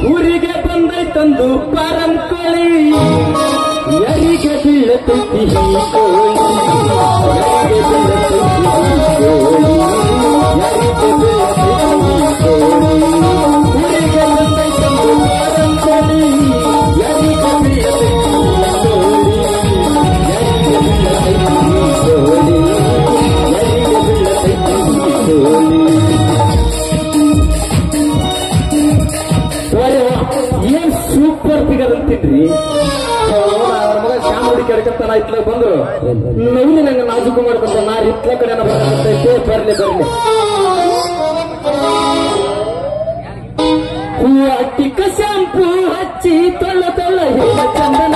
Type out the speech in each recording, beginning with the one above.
ಊರಿಗೆ ಬಂದೈತಂದು ಪರಂಕೋಳಿ ಯಾರಿಗೆ ಬೀಳತೈತಿ ಈ ಕೋಳಿ ಯಾರಿಗೆ ಬೀಳತೈತಿ ಈ ಕೋಳಿ ಯಾರಿಗೆ ಬೀಳತೈತಿ ಈ ಕೋಳಿ ಊರಿಗೆ ಬಂದೈತಂದು ಪರಂಕೋಳಿ ಯಾರಿಗೆ ಬೀಳತೈತಿ ಈ ಕೋಳಿ ಯಾರಿಗೆ ಬೀಳತೈತಿ ಈ ಕೋಳಿ ಯಾರಿಗೆ ಬೀಳತೈತಿ ಈ ಕೋಳಿ ಅರೆ ವಾ, ಏನ್ ಸೂಪರ್ ಫಿಗರ್ ಅಂತಿದ್ರಿ ಮಗ ಶ್ಯಾಮುಡಿ ಕೆಳಕತ್ತಾನ ಇತ್ಲ ಬಂದ್ರು ನವಿಲಿ ನಂಗೆ ನಾಜುಕು ಮಾಡ್ಕೊಂಡ ನಾ ಇತ್ಲ ಕಡೆ ಬರ್ತೈತೆ ಬರ್ಲಿ ಬರ್ಲಿ ಹೂವ ಟಿಕ್ಕ ಶಾಂಪು ಹಚ್ಚಿ ತೊಳ್ಳ ತೊಳ್ಳ ಹೇಳ ಚಂದನ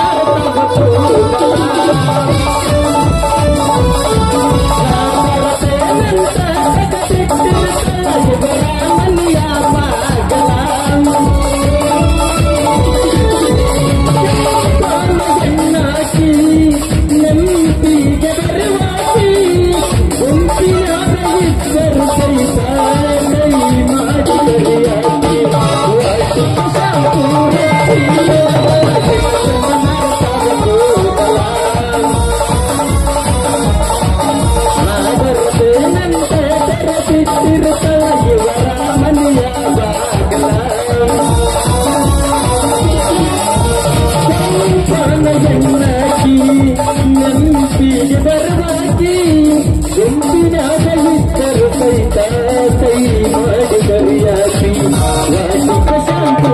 ನೆನಪಿಗೆ ಬರವಾಗಿ ಎಂದಿನಾಗ ಇದ್ದರು ಸಹಿತ ಕೈ ಮಾಡಿ ಕರಿಯಾಗಿ ವಾಟಿಕ ಶಾಂತು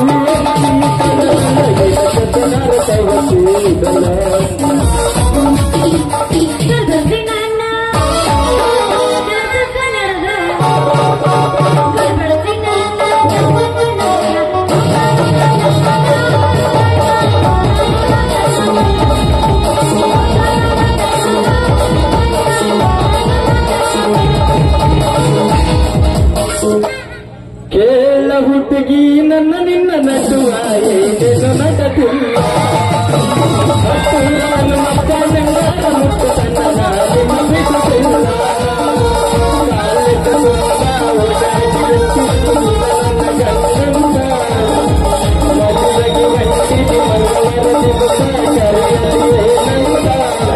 ಕೇಳ ಹುಡುಗಿ ನನ್ನ ನಿನ್ನ ನಡುವ ಏನೇನು ನಟತಿಲ್ಲ ಮತ್ತು ನಾನು ಮಕ್ಕಳನ್ನ ಮುಟ್ಟು ತನ್ನ ನಾಡಿನ ಬಿಡುತ್ತಿಲ್ಲ ಕಾಲಿಗೆ ತುಂಬ ಓಡಾಡಿರುತ್ತಿತ್ತು ನನ್ನ ಗಂಡಂದ. ಮದುವೆಗೆ ಗಂಟಿಗೆ ಮಂಗಳವಾರ ದಿವಸ ಕರೆಯಲಿ ಏನಂತ.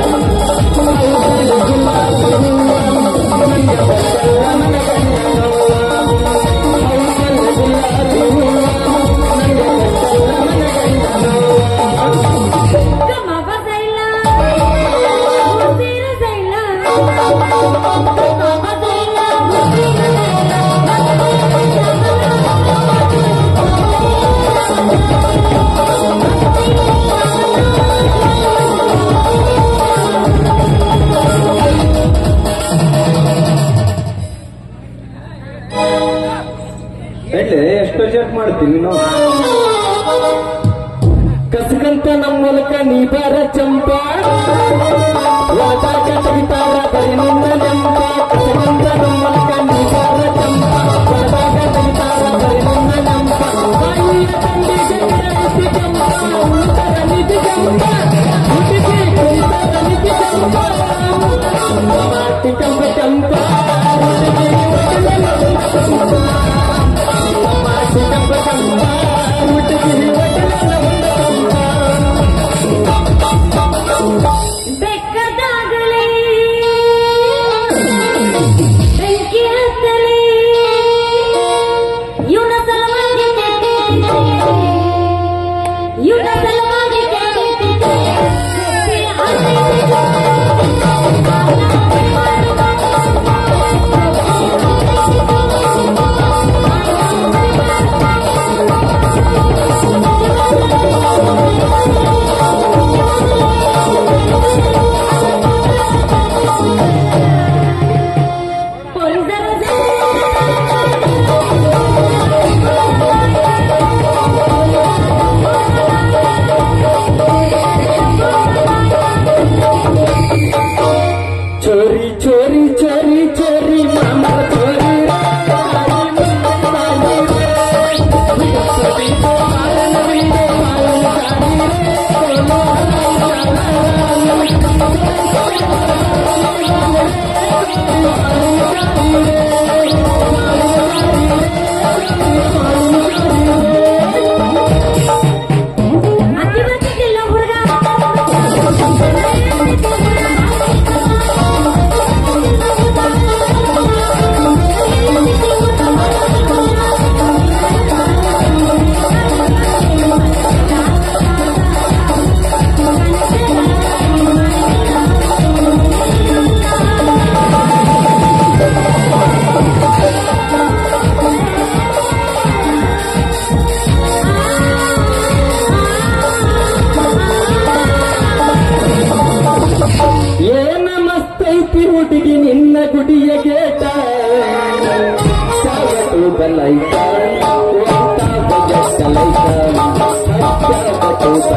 ಹೌದು ಗುಲಾಬಿ ಹೂವ, ನಂಗೆ ಬಸವ ನನ್ನ ಗಂಡನವ್ವ. ಹೌದು ಗುಲಾಬಿ ಹೂವ, ನಂಗೆ ಬಸವ ನನ್ನ ಗಂಡನವ್ವ. ಎಡ್ಲೆ ಎಷ್ಟು ಚೆಕ್ ಮಾಡ್ತೀನಿ ನೀನು ಕಸಕಂತ ನಮ್ಮ ಮೂಲಕ ನೀ ಬಾರ ಚಂಪ ಒಳಗಾಗ ತೆಗಿತಾರ ಬರೀ ನಿನ್ನ ನೆಂಪ ಕಸಕಂತ ನಮ್ಮ ಮೂಲಕ ನೀ ಬಾರ ಚಂಪ ಒಳಗಾಗ ತೆಗಿತಾರ ಬರೀ ನಿನ್ನ ನೆಂಪ ಬಾಯಿಯ ತಂಡಿಗೆ ಕರೆಸಿ ಚಂಪ ಉಳಿತಾರ ನಿಧಿ ಚಂಪ ಹುಟ್ಟಿಸಿ ಕುಳಿತಾರ ನಿಧಿ ಚಂಪ ಮಾಟಿ ಕಂಪ ಚಂಪ ಹುಡುಗಿ ಒಡಲಲ್ಲ ಚಂಪ ಮಾಟಿ ಕಂಪ ಚಂಪ ಹುಡುಗಿ ಒಡಲಲ್ಲ ಬೆಕ್ಕದಾಗಲೇ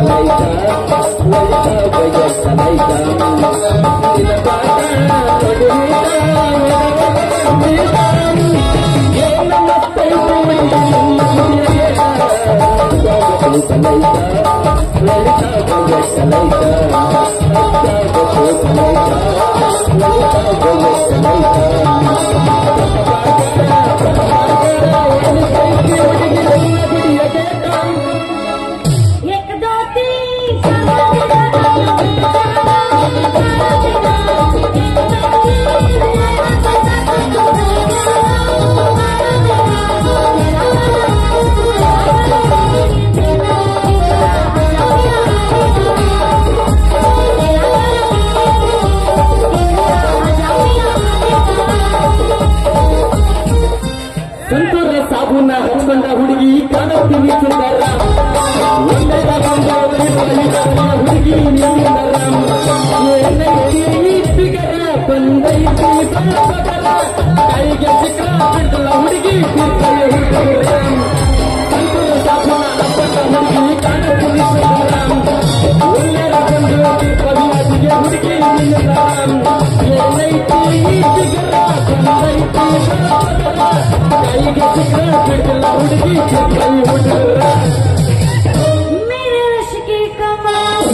एक दो तीन ಸಂತೂರ ಸಾಬೂನ ಹಚ್ಕೊಂಡ ಹುಡುಗಿ ಕಾಣುತ್ತೀವಿ ಸುಂದರ ಒಂದರ ಬಂದವರಿ ಬಲಿದಾರ ಹುಡುಗಿ ನಿಂದರ ಏನ ಈ ಫಿಗರ ಬಂದೈತಿ ಬಾಬರ ಕೈಗೆ ಸಿಕ್ಕ ಬಿಡಲ ಹುಡುಗಿ ಕಿತ್ತಲೆ ಹುಡುಗರ ಸಂತೂರ ಸಾಬೂನ ಹಚ್ಕೊಂಡ ಹುಡುಗಿ ಕಾಣುತ್ತೀವಿ ಸುಂದರ ಒಂದರ ಬಂದವರಿ ಬಲಿದಾರಿಗೆ ಹುಡುಗಿ ನಿಂದರ ಏನೈತಿ ಈ ಫಿಗರ ಬಂದೈತಿ ಬಾಬರ ಕೈಗೆ ಸಿಕ್ಕ ಬಿಡಲ ಹುಡುಗಿ ಕಿತ್ತಲೆ ಹುಡುಗರ मेरे रश की कमाल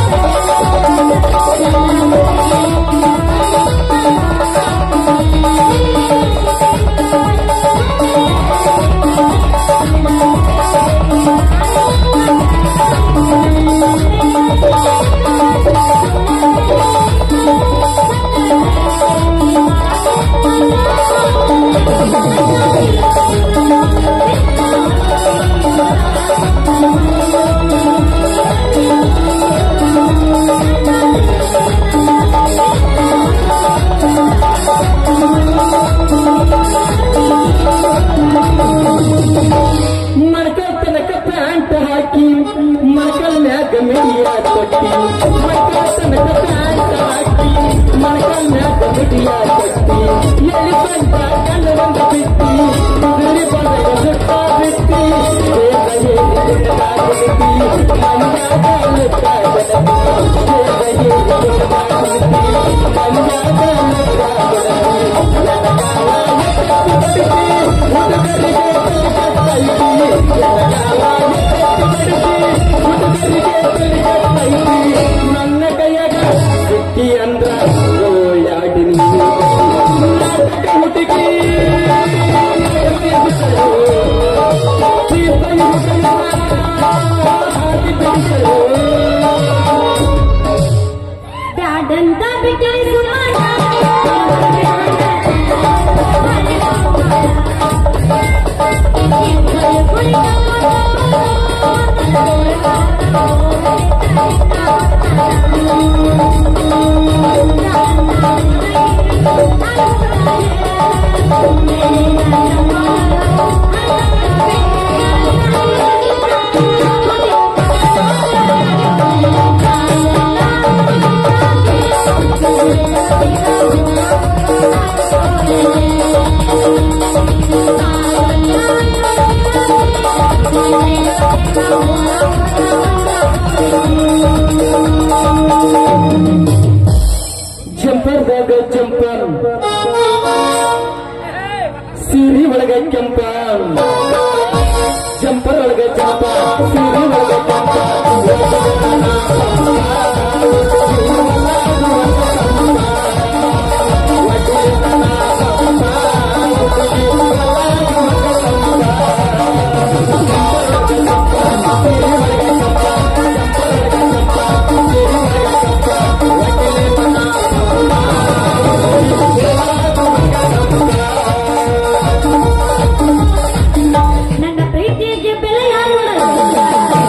ಮಣಕಲ್ ತನಕ ಪ್ಯಾಂಟ್ ಹಾಕಿ ಮಣಕಲ್ ಮ್ಯಾಗ ಮಿಡಿಯ ಕೊಟ್ಟಿ ಮಣಕಲ್ ತನಕ ಪ್ಯಾಂಟ್ ಹಾಕಿ ಮಣಕಲ್ ಮ್ಯಾಗ ಮಿಡಿಯ ಕೊಟ್ಟಿ ಎಲ್ಲಿ ಬಂದ ಕಣ್ಣು ಬಂದ ಬಿಟ್ಟಿ ಬಿಳಿ ಬಂದ ಸುತ್ತ ಬಿಟ್ಟಿ ಬೇಗ ಹೇಳಿ ಗುಡ್ಡದಾಗಿಟ್ಟಿ ಮಂಜಾಗ ಲುಕ್ಕ ಬಡತಿ ಬೇಗ ಹೇಳಿ ಗುಡ್ಡದಾಗಿಟ್ಟಿ ಮಂಜಾಗ ಲುಕ್ಕ ಬಡತಿ ನನಗಾವ ಎತ್ತಿ ಬಡಿಸಿ ಹುಡುಗರಿಗೆ ನನ್ನ ಕೈಯಾಗ ಸಿಕ್ಕಿ ಅಂದ್ರ ಓಯಾಡಿನಿ ನಾಟಕ ಹುಡುಗಿ ಬ್ಯಾಡಂತ ಬಿಟ್ಟರೆ ಸುಮಾರ ಜಂಪರ್ದಾಗ ಜಂಪರ್ ಸೀರಿ ಒಳಗ ಕೆಂಪ ಜಂಪರ್ ಒಳಗ ಜಂಪ ಸೀರಿ ಒಳಗ ಕೆಂಪ ನನ್ನ ಪ್ರೀತಿಗೆ ಬೆಲೆ ಯಾರು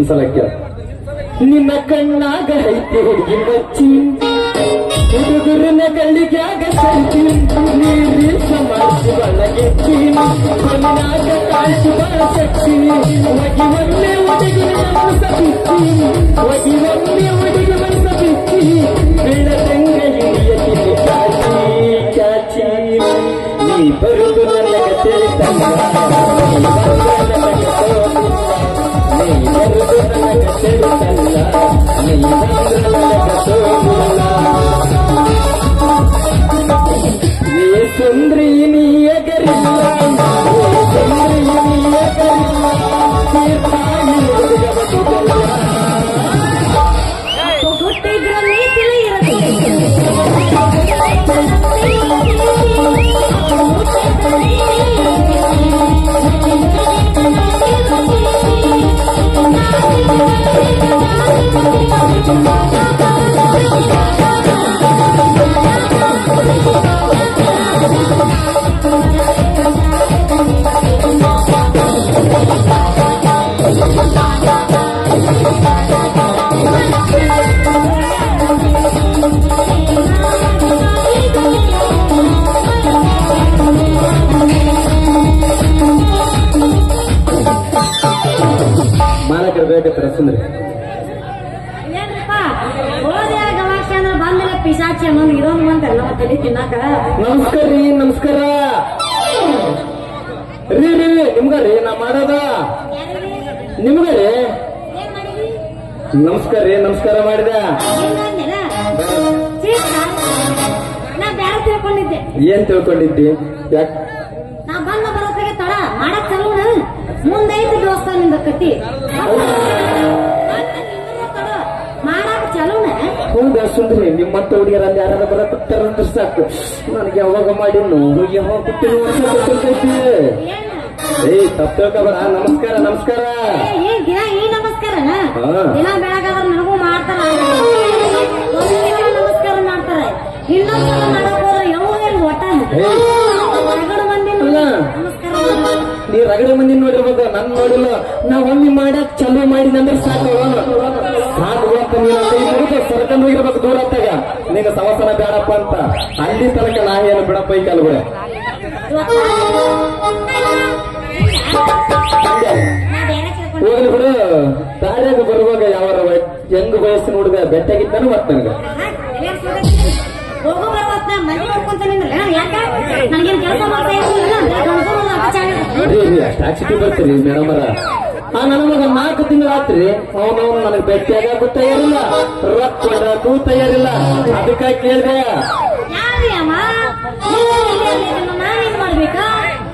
ಇನ್ನೊಂದ್ಸಲ ಕೇಳ ನಿನ್ನ ಕಣ್ಣಾಗ ಐತಿ ಹುಡುಗಿ ಮಚ್ಚಿ ಹುಡುಗರನ್ನ ಕಳ್ಳಿಗ್ಯಾಗ ಸಂಚಿ ನೀರಿ ಸಮಾಜಿ ಒಳಗೆಚ್ಚಿ ಕಣ್ಣಾಗ ಕಾಲ್ಸಿ ಬಳ ಶಕ್ತಿ ಒಗಿ ಒಮ್ಮೆ ಹುಡುಗಿ ಮನಸ ಬಿಚ್ಚಿ ಒಗಿ ಒಮ್ಮೆ ಹುಡುಗಿ ಮನಸ ಬಿಚ್ಚಿ ಬೆಳದಂಗ ಹಿಡಿಯತಿ ಚಾಚಿ ಚಾಚಿ ನೀ ಬರುದು ನನಗ ತಿಳಿತಲ್ಲ ನೀ ಬರುದು ನನಗ ತೋರಿಲ್ಲ ನೀ ಬರುದು ನನಗ ತಿಳಿತಲ್ಲ ನೀ ಬಂದು ನನಗ ತೋರಿಲ್ಲ ಏ ಸುಂದ್ರಿ ನೀ ಎಗರಿಲ್ಲ ಏ ಸುಂದ್ರಿ ನೀ ಎಗರಿಲ್ಲ ತೀರ್ಥಾಗಿ ಹುಡುಗ ಬದುಕಲ್ಲ ಹುಟ್ಟಿದ್ರ ನೀತಿಲಿ ಇರಬೇಕು ಮಾಲಕರು ಬೇಕತ್ತರ ಸುಂದ್ರಿ ಏನ್ರಪ್ಪ ಹೋದೆ ಗವಾಕ್ಷ ಅಂದ್ರೆ ಬಂದಿಲ್ಲ ಪಿಸಾಚಿ ಅನ್ನೋದು ಇದೊಂದು ಬಂತಲ್ಲ ಮತ್ತೆ ತಲೆ ತಿನ್ನಾಕ ನಮಸ್ಕಾರ ರೀ ನಮಸ್ಕಾರ ರೀ ರೀ ನಿಮ್ಗ ರೀ ನಾ ಮಾಡೋದ ನಿಮ್ಗ ರೀ ಏನ್ ಮಾಡಿದ್ವಿ ನಮಸ್ಕಾರ ರೀ ನಮಸ್ಕಾರ ಮಾಡಿದ ಏನಂದಿಲ್ಲ ಚೀಟ ನಾ ಬ್ಯಾರ ತಿಳ್ಕೊಂಡಿದ್ದೆ ಏನ್ ತಿಳ್ಕೊಂಡಿದ್ದಿ ಯಾಕ್ ನಾ ಬಂದ ಬರೋತ್ತಿಗೆ ತಡ ಮಾಡಕ್ ಚಲೋ ಮುಂದೈತಿ ದೋಸ್ತ ನಿಂದ ಕಟ್ಟಿ ಮಾಡಕ್ ಚಲೋನ ಹೌದಾ ಸುಂದ್ರಿ ನಿಮ್ಮಂತ ಹುಡುಗಿಯರ ಅಲ್ಲಿ ಯಾರಾದ ಬರತ್ತಾರಂದ್ರೆ ಸಾಕು ನನಗೆ ಯಾವಾಗ ಮಾಡಿ ನೋಡು ಯಾವಾಗ ಬಿಟ್ಟಿರು ವರ್ಷ ಗೊತ್ತಿರ್ತೈತಿ ಏನ್ ಏಯ್ ತಪ್ಪು ತಿಳ್ಕೊಬೇಡ ನಮಸ್ಕಾರ ನಮಸ್ಕಾರ ಏ, ಏನ್ ದಿನ ಈ ನಮಸ್ಕಾರನ ಹಾ. ದಿನ ಬೆಳಗಾದ್ರೆ ನನಗೂ ಮಾಡ್ತಾರ ಒಂದ್ ದಿನ ನಮಸ್ಕಾರ ಮಾಡ್ತಾರೆ ಇನ್ನೊಂದ್ಸಲ ಮಾಡಕ್ ಹೋದ್ರೆ ಯಾವ ಏನ್ ಒಟ್ಟ ಏ. ರಗಡ ಮಂದಿ ಅಲ್ಲ. ನಮಸ್ಕಾರ ಮಾಡ್ತಾರೆ. ನೀ ರಗಡೆ ಮಂದಿ ನೋಡಿರ್ಬೇಕು ನನ್ ನೋಡಿಲ್ಲ ನಾ ಒಮ್ಮೆ ಮಾಡಕ್ ಚಲೋ ಮಾಡಿದಂದ್ರೆ ಸಾಕು ಸಾಕು ಅಂತ ನೀನು ಕೈ ಮುಗಿದು ಸರ್ಕಂಡ್ ಹೋಗಿರ್ಬೇಕು ದೂರ ಹತ್ತಾಗ ನಿನ್ನ ಸಮಸನ ಬೇಡಪ್ಪ ಅಂತ ಅಲ್ಲಿ ತನಕ ನಾ ಏನು ಬಿಡಪ್ಪ ಈ ಕಾಲ ಬಿಡ ನಾ ಬೇರೆ ಕೇಳ್ಕೊಂಡೆ. ಹೋಗ್ಲಿ ಬಿಡು ದಾರ್ಯಾಗ ಬರುವಾಗ ಯಾವಾರ ಹೆಂಗ್ ವಯಸ್ಸಿನ ಹುಡುಗ ಬೆಟ್ಟಾಗಿದ್ದಾನು ಮತ್ ನನಗ ಹಾ, ಎಲ್ಲಾರ್ ಸುಡಕ್ಕೆ ಹೋಗೋ ಬರೋ ಹೊತ್ನ್ಯಾಗ ಮಂದಿ ನೋಡ್ಕೊಂತ ನಿಂದ್ರಲ್ಲ, ಯಾಕ ನನಗೇನ್ ಕೆಲಸ ಮಾಡ್ತಾ ಇರ್ಲಿಲ್ಲ ಗಂಡಸರು ಅಪಚಾರ ರೀ ರೀ ಅಷ್ಟು ಆಕ್ಸಿಟಿ ಬರ್ತೀರಿ ಮೇಡಮರ ಆ ನನ್ನ ಮಗ ನಾಲ್ಕು ತಿಂಗಳು ಆತ್ರಿ ಅವನವನು ನನಗೆ ಭೇಟಿಯಾಗಕ್ಕೂ ತಯಾರಿಲ್ಲ ರೊಕ್ಕ ಕೊಡಕ್ಕೂ ತಯಾರಿಲ್ಲ ಅದಕ್ಕಾಗಿ ಕೇಳಿದೆ ಯಾರು ಅಮ್ಮ ನಾನೇನ್ ಮಾಡ್ಬೇಕಾ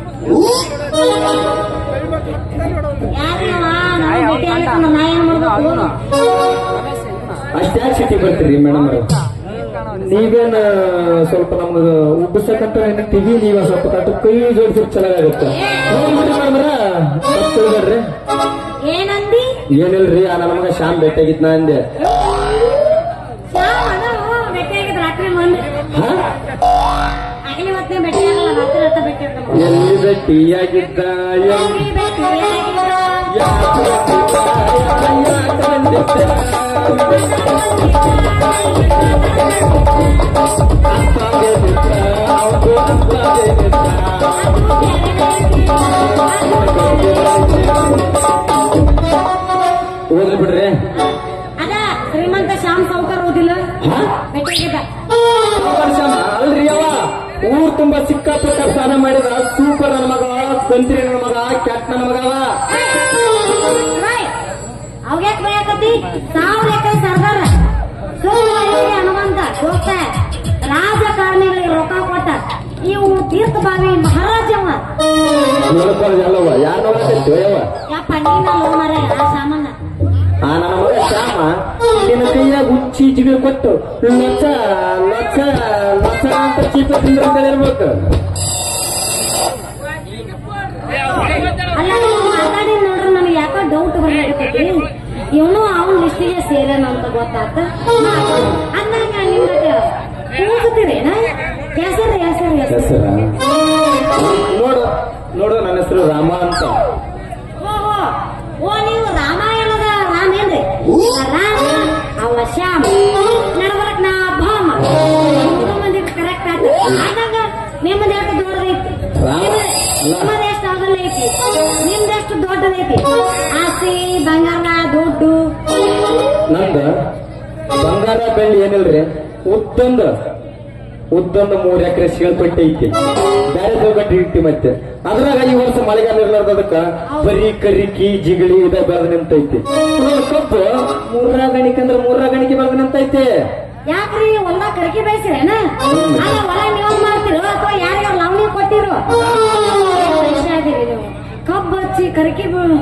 ಯಾರು ಅಮ್ಮ ನಾವು ಭೇಟಿ ಆಗ್ಲಿಕ್ಕೆ ನಾ ಏನ್ ಮಾಡ್ಬೇಕು ಅಷ್ಟ್ಯಾಕ್ ಸಿಟಿ ಬರ್ತೀರಿ ಮೇಡಮ್ ನೀವೇನ ಸ್ವಲ್ಪ ನಮ್ದು ಉಬ್ಬಿಸಕಂತ ಟಿವಿ ನೀವ ಸ್ವಲ್ಪ ತಟ್ಟು ಕೈ ಜೋಡಿಸಿದ್ರೆ ಚೆನ್ನಾಗಾಗುತ್ತೆ ಮೇಡಮ್ರ ಏನಂದಿ ಏನಿಲ್ರಿ ಆ ನನ್ನ ಮಗ ಶ್ಯಾಮ್ ಭೇಟಿಯಾಗಿದ್ ನಾ ಅಂದೆ ಶ್ಯಾಮ್ ಅದ ಭೇಟಿ ಆಗಿದ್ ರಾತ್ರಿ ಮಂದಿ ಹಾ ಆಗಲಿ ಮತ್ತೆ ಭೇಟಿ ಆಗಲ್ಲ ರಾತ್ರಿ ಅರ್ಥ ಭೇಟಿ ಆಗ್ತಾನೆ ಎಲ್ಲಿ ಭೇಟಿಯಾಗಿದ್ದ ಎಲ್ಲಿ ಭೇಟಿ ಆಗಿಲ್ಲ ಯಾಕೆ ಬಂದಿದ್ದ? ಯಾಕೆ ಬಂದಿದ್ದ? ಅಪ್ಪಾಗೆ ಬಿದ್ದ, ಅವ್ನು ಅಪ್ಪಾಗೆ ಬಿದ್ದ. ಹೋಗ್ಲಿ ಬಿಡ್ರಿ ಅದ ಶ್ರೀಮಂತ ಶ್ಯಾಮ್ ಸಾವುಕಾರ ಓದಿಲ್ಲ ಹಾ? ಭೇಟಿಯಾಗಿದ್ದ ವರ್ಷ ಅಲ್ರಿ ಅವ ಊರ್ ತುಂಬಾ ಸಿಕ್ಕಾಪಟ್ಟ ಸ್ನಾನ ಮಾಡಿದ ಸೂಪರ್ ನನ್ನ ಮಗ ಕಂತ್ರಿ ನನ್ನ ಮಗ ಕ್ಯಾಟ್ ನನ್ನ ಮಗ ಅವ ಅವ್ಯಾಕ್ ಬಯಕತ್ತಿ ಸಾವಿರ ಎಕರೆ ಸರ್ದಾರ ಸುಳ್ಳು ಹನುಮಂತ ದೋಸ್ತ ರಾಜಕಾರಣಿಗಳಿಗೆ ರೊಕ್ಕ ಕೊಟ್ಟ ಇವು ತೀರ್ಥ ಬಾವಿ ಮಹಾರಾಜವ ನೋಡ್ಕೊಳ್ಳಿ ಅಲ್ಲವ ಯಾರು ನೋಡಕತ್ತಿ ಯವ್ವ ಯಪ್ಪ ನೀನ ಲೋಮರ ಆ ಸಾಮಾನ ಆ ನನ್ನ ಮಗ ಶ್ಯಾಮ ನಿನ್ನ ಕೈಯಾಗ ಹುಚ್ಚಿ ಜಿಗಿ ಕೊಟ್ಟು ಲೊಚ್ಚ ಲೊಚ್ಚ ಲೊಚ್ಚ ಅಂತ ಚೀಪ ತಿಂದ್ರೆ ಇರ್ಬೇಕು ಅಲ್ಲ ನೀವು ಮಾತಾಡಿ ನೋಡ್ರಿ ನನಗೆ ಯಾಕೋ ಡೌಟ್ ಬರ್ಲಾಗತ್ತೈತಿ ಇವನು ಅವನ ಲಿಸ್ಟಿಗೆ ಸೇರೇನ ಅಂತ ಗೊತ್ತಾತ ಅಂದಾಗ ನಿಮ್ಗೆ ಕೂಸುತ್ತೀರೇನ ಹೆಸರು ಹೆಸರು ಹೆಸರು ಹೆಸರ ನೋಡು ನೋಡು ನನ್ನ ಹೆಸರು ರಾಮ ಅಂತ ಓಹೋ ಓ ನೀವು ರಾಮಾಯಣದ ರಾಮ ರಾಮ ಅವ ಶ್ಯಾಮ ನಡಬರಕ್ ನಾ ಭಾಮ ಮಂದಿ ಕರೆಕ್ಟ್ ಆಯ್ತು ಆದಾಗ ನಿಮ್ಮದು ಎಷ್ಟು ದೊಡ್ಡದೈತಿ ರಾಮ, ಅಲ್ಲ. ನಿಮ್ಮದು ಎಷ್ಟು ಆಗಲ್ಲ ಐತಿ ನಿಮ್ದೆಷ್ಟು ದೊಡ್ಡದೈತಿ ಆಸ್ತಿ ಬಂಗಾರ ದುಡ್ಡು ನಂದ ಬಂಗಾರ ಬೆಳ್ಳಿ ಏನಿಲ್ರಿ ಉದ್ದೊಂದು ಉದ್ದೊಂದು ಮೂರ್ ಎಕರೆ ಶೀಳ್ಪಟ್ಟಿ ಐತಿ ಬ್ಯಾರೆ ತಗೊಂಡು ಇಟ್ಟಿ ಮತ್ತೆ ಅದ್ರಾಗ ಈ ವರ್ಷ ಮಳೆಗಾಲ ಇರ್ಲಾರ್ದಕ್ಕ ಬರೀ ಕರಿಕಿ ಜಿಗಳಿ ಇದ ಬೆಳೆದ ನಿಂತೈತಿ ಇವಾಗ ಕಬ್ಬು ಮೂರ ಗಣಿಕೆ ಅಂದ್ರೆ ಮೂರ ಗಣಿಕೆ ಬೆಳೆದ ನಿಂತೈತಿ ಯಾಕ್ರಿ ಹೊಲ್ದಾಗ ಕರಿಕೆ ಬೆಳೆಸಿರೇನ ಅಲ್ಲ ಹೊಲ ನೀವು ಮಾಡ್ತಿರೋ ಅಥವಾ ಯಾರ್ಯಾರ ಲವಣಿ ಕೊಟ್ಟಿರೋ ಮನುಷ್ಯ ಅದೀರಿ ನೀವು ಕಬ್ಬು ಹಚ್ಚಿ ಕರಿಕೆ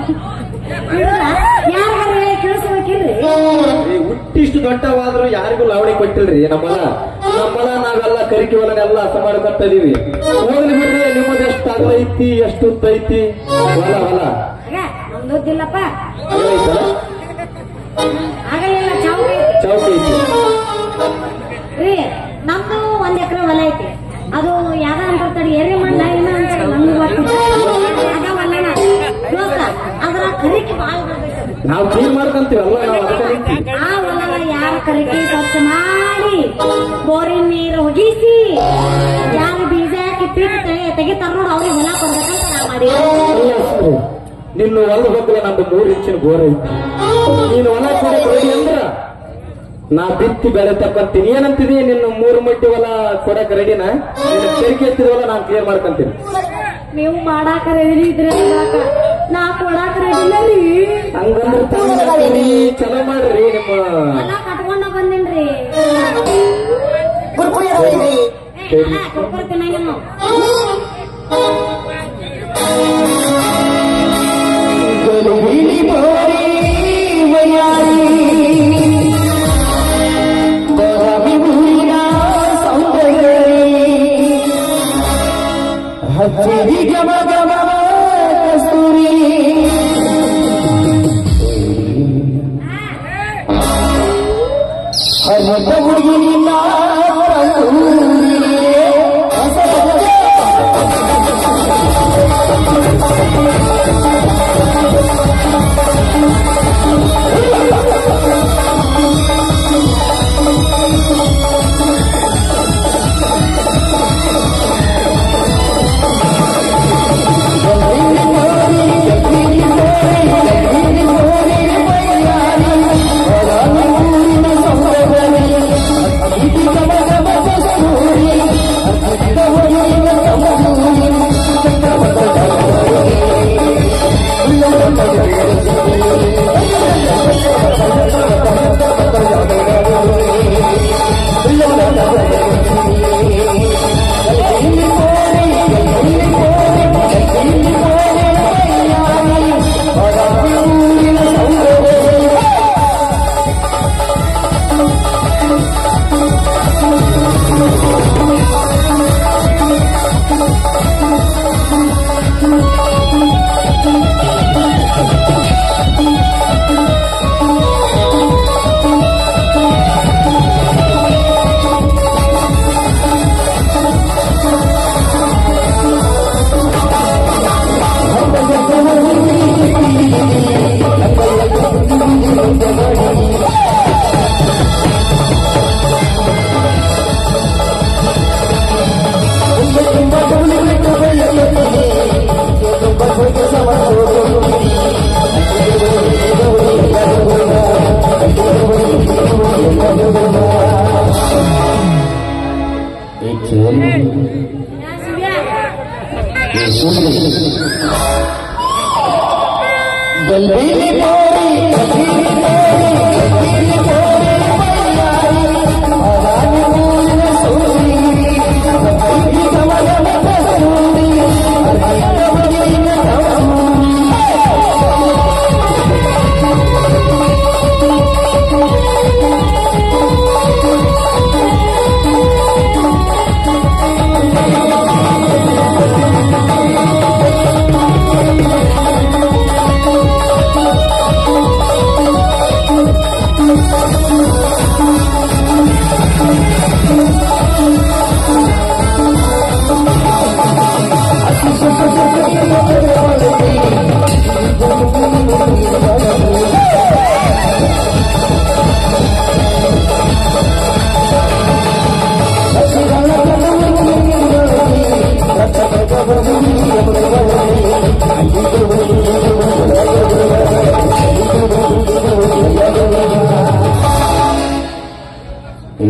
ಯಾರಿಗಾರ ಕೇಳಿಸ್ಬೇಕಿಲ್ರಿ ಈ ಹುಟ್ಟಿಷ್ಟು ದೊಡ್ಡವಾದ್ರೂ ಯಾರಿಗೂ ಲಾವಣಿ ಕೊಟ್ಟಿಲ್ರಿ ನಮ್ಮನ ನಮ್ಮನ ನಾವೆಲ್ಲ ಕರಿಕೆ ಹೊಲನೆಲ್ಲ ಅರ್ಥ ಮಾಡ್ಕೊತ ಇದೀವಿ ಹೋಗ್ಲಿ ಬಿಡ್ರಿ ನಿಮ್ಮದು ಎಷ್ಟು ಅಗಲ ಐತಿ ಎಷ್ಟು ಉದ್ದ ಐತಿ ಹೊಲ ಹೊಲ ಆಗ ನಮ್ದುದ್ದಿಲ್ಲಪ್ಪ ಅಗಲ ಐತಲ್ಲ? ಆಗಲಿಲ್ಲ ಚೌಕ ಐತಿ ಚೌಕ ಐತಿ ರೀ ನಮ್ದು ಒಂದ್ ಎಕರೆ ಹೊಲ ಐತಿ ಅದು ಯಾವ್ದ ಅಂತಾರ ಎರಿ ಮಣ್ಣ ಏನ ಅಂತಾರ ನಮ್ದು ಗೊತ್ತಿಲ್ಲ ಅದ ಹೊಲನ ದೋಸ್ತ ಅದ್ರ ಕರಿಕೆ ಬಾಳ ಬರ್ತೈತಿ ಅದು. ನಾವು ಕ್ಲೀನ್ ಮಾಡ್ಕೊಂತೀವಲ್ಲ ನಾವು ಅದಕ್ಕೆ ನಿಂತೀವಿ ಆ ಹೊಲನ ಯಾರ ಕರಿಕೆ ಸ್ವಚ್ಛ ಮಾಡಿ ಬೋರಿನ ನೀರು ಒಗಿಸಿ ಯಾರು ಬೀಜ ಹಾಕಿ ಪಿಟ್ ತೆಗಿತಾರ ನೋಡಿ ಅವ್ರಿಗೆ ಹೊಲ ಕೊಡ್ಬೇಕಂತ ನಾ ಮಾಡಿ ಅಲ್ಲ ಸರಿ. ನಿನ್ನ ಹೊಲ ಹೋಗಲ್ಲ ನಮ್ದು ಮೂರು ಇಂಚಿನ ಬೋರ್ ಐತಿ ನೀನು ಹೊಲ ಕೊಡಕ್ ರೆಡಿ ಅಂದ್ರ ನಾ ಬಿತ್ತಿ ಬೆಳೆ ತಕ್ಕಂತೀನಿ ಏನಂತಿದಿ ನಿನ್ನ ಮೂರು ಮಟ್ಟಿ ಹೊಲ ಕೊಡಕ್ ರೆಡಿನ ನಿನ್ನ ತೆರಿಗೆ ಎತ್ತಿದ ಹೊಲ ನಾನು ಕ್ಲಿಯರ್ ಮಾಡ್ಕೊಂತೀನಿ ನೀವು ಮಾಡಾಕ ರೆಡಿ ಇದ್ರೆ ಅಂದಾಕ ನಾ ಕೊಡಾಕ ರೆಡಿ ಇಲ್ಲ ರೀ ಹಂಗಂದ್ರೆ ತಗೊಂಡ್ರಿ, ಚಲೋ ಮಾಡ್ರಿ ನಿಮ್ಮ ಹೊಲ ಕಟ್ಕೊಂಡ ಬಂದಿನ್ರಿ ಸರಿ. ಕುರ್ಕುರ್ ತಿನ್ನಂಗಿಲ್ಲ ನಾವು ಹುಡುಗಿನಿಲ್ಲ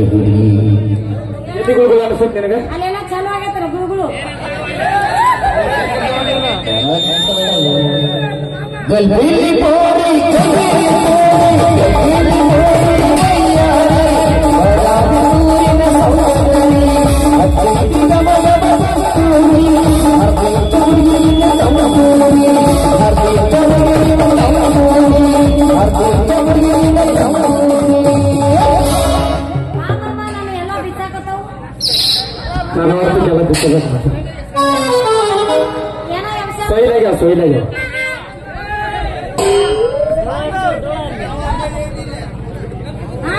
ಎಲ್ಲಿ ಗುರುಗಳು ಅನ್ಸುತ್ತೆ ನಿನಗೆ ಅಲ್ಲೆಲ್ಲ ಚಲೋ ಆಗೈತ್ರ ಗುರುಗಳು ಪಾಪಮ್ಮ ನಾನು ಎಲ್ಲ ಬಿಸಾಕತ್ತಾವು ನಾನು ಹೊರತು ಎಲ್ಲ ಬಿಟ್ಟದ ಏನೋ ಎಬ್ಸ ಸೊಯ್ಲಾಗ್ಯಾವ ಸೊಯ್ಲಾಗ್ಯಾವ ಹಾ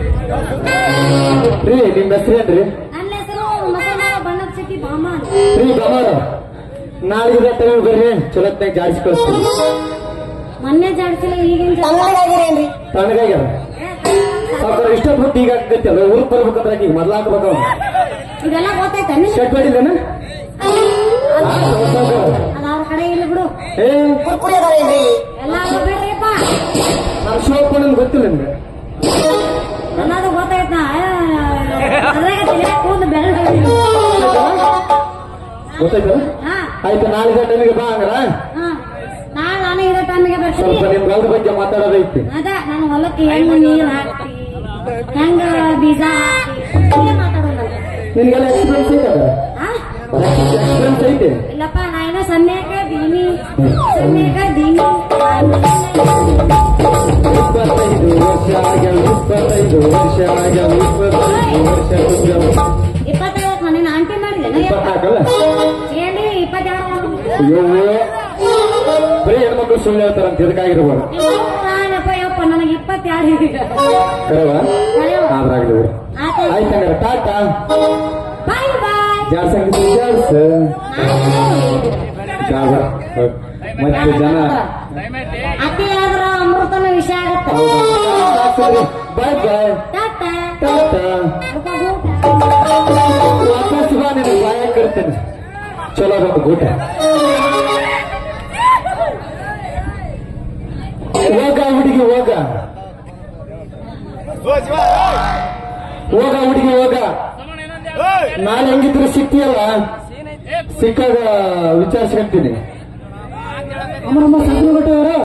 ರೀ ನಿಮ್ ಹೆಸರೇನ್ರಿ ನನ್ನ ಹೆಸರು ಮಸಮಾರ ಬಣ್ಣದ ಸಿಕ್ಕಿ ಬಾಮ ಅಂತ. ರೀ ಗಮಾರ ನಾಳೆಗೆ ಟೈಮ್ ಬರ್ರಿ ಚಲೋತ್ನಾಗ ಜಾಡಿಸಿ ಕಳಿಸ್ತೀವಿ ಮೊನ್ನೆ ಜಾಡ್ಸಿಲ್ಲ ಈಗಿನ ತಣ್ಣಗಾಗ್ಯಾರ ಸಾವ್ಕಾರ ಇಷ್ಟಪಟ್ಟು ಈಗ ಆಗ್ತೈತಲ್ಲ ಊರಿಗೆ ಬರ್ಬೇಕಂದ್ರೆ ಈಗ ಮೊದ್ಲು ಹಾಕ್ಬೇಕು ಇದೆಲ್ಲ ಗೊತ್ತೈತ ಶರ್ಟ್ ಮಾಡಿದ್ದೇನ ಅದ ಅವ್ರ ಕಡೆ ಇಲ್ಲ ಬಿಡು ಏ ಎಲ್ಲ ಅವ್ರು ಬಿಡ್ರಿಪ್ಪ ನಮ್ ಶೋಪ್ ನನ್ಗೆ ಗೊತ್ತಿಲ್ಲ ನಿಮ್ಗೆ ಎಲ್ಲಾರು ಗೊತ್ತಾಯ್ತ ಅದ್ರಾಗ ತಲೆ ಕೂದಲು ಬೆಳ್ಳ ಗೊತ್ತಾಯ್ತಲ್ಲ ಹಾ ಆಯ್ತು ನಾಳೆ ಟೈಮಿಗೆ ಬಾ ಹಂಗಾರ ಹಾ ನಾಳೆ ನಾನು ಇರೋ ಟೈಮಿಗೆ ಬರ್ತೀನಿ ಸ್ವಲ್ಪ ನಿಮ್ ಹೊಲದ ಬಗ್ಗೆ ಮಾತಾಡೋದೈತಿ ಅದ ನಾನು ಹೊಲಕ್ಕೆ ಹೆಂಗ ನೀರು ಹಾಕ್ತಿ ಹೆಂಗ ಬೀಜ ಹಾಕ್ತಿ ಹೀಗೆ ಮಾತಾಡೋಣ ನಿನ್ಗೆಲ್ಲ ಎಕ್ಸ್ಪೀರಿಯನ್ಸ್ ಐತದ ಹಾ ಎಕ್ಸ್ಪೀರಿಯನ್ಸ್ ಐತಿ ಇಲ್ಲಪ್ಪ ನಾ ಏನೋ ಸನ್ನೇಕ ದೀನಿ ಸನ್ನೇಕ ದೀನಿ ಇಪ್ಪತ್ತೈದು ವರ್ಷ ಆಗ್ಯಾವ ಇಪ್ಪತ್ತೈದು ವರ್ಷ ಆಗ್ಯಾವ ಇಪ್ಪತ್ತೈದು ವರ್ಷ ತುಂಬ್ಯಾವ. ಇಪ್ಪತ್ತೈವತ್ತು ಮನೆ ಆಂಟಿ ಮಾಡಿದೆ ಇಪ್ಪತ್ನಾಲ್ಕಲ್ಲ ಏನ್ರಿ ಇಪ್ಪತ್ತೆರಡು ಅಯ್ಯೋ ಬರೀ ಹೆಣ್ಮಕ್ಳು ಸುಳ್ಳು ಹೇಳ್ತಾರ ಅಂತ ಇದಕ್ಕಾಗಿರ್ಬೋದು ನಾನಪ್ಪ ಯಪ್ಪ ನನಗೆ ಇಪ್ಪತ್ತೆರಡು ಈಗ ಕರವ ಆದ್ರಾಗ್ಲಿ ಬಿಡು ಆಯ್ತು ಆಯ್ತು ಹಂಗಾರೆ ಟಾಟಾ ಬಾಯ್ ಬಾಯ್ ಜಾಡ್ಸಂಗ್ ಜಾಡ್ಸ ಜಾಗ ಮತ್ತೆ ಜನ ಅತಿ ಆದ್ರ ಅಮೃತನ ವಿಷ ಆಗತ್ತ ಬಾಯ್ ಬಾಯ್ ಟಾಟಾ ಟಾಟಾ ಊಟ ಊಟ ವಾಪಸ್ ಬಾ ನಿನಗೆ ಬಾಯ ಕರ್ತೇನೆ ಚಲೋ ಬಂದು ಊಟ ಹೋಗ ಹುಡುಗಿ ಹೋಗ ಹೋಗ ಹುಡುಗಿ ಹೋಗ ನಾಳೆ ಹೆಂಗಿದ್ರು ಸಿಕ್ತಿಯಲ್ಲ ಸಿಕ್ಕಾಗ ವಿಚಾರಿಸ್ಕೊಂತೀನಿ ಅಮ್ಮನಮ್ಮ ಸಂಜೆ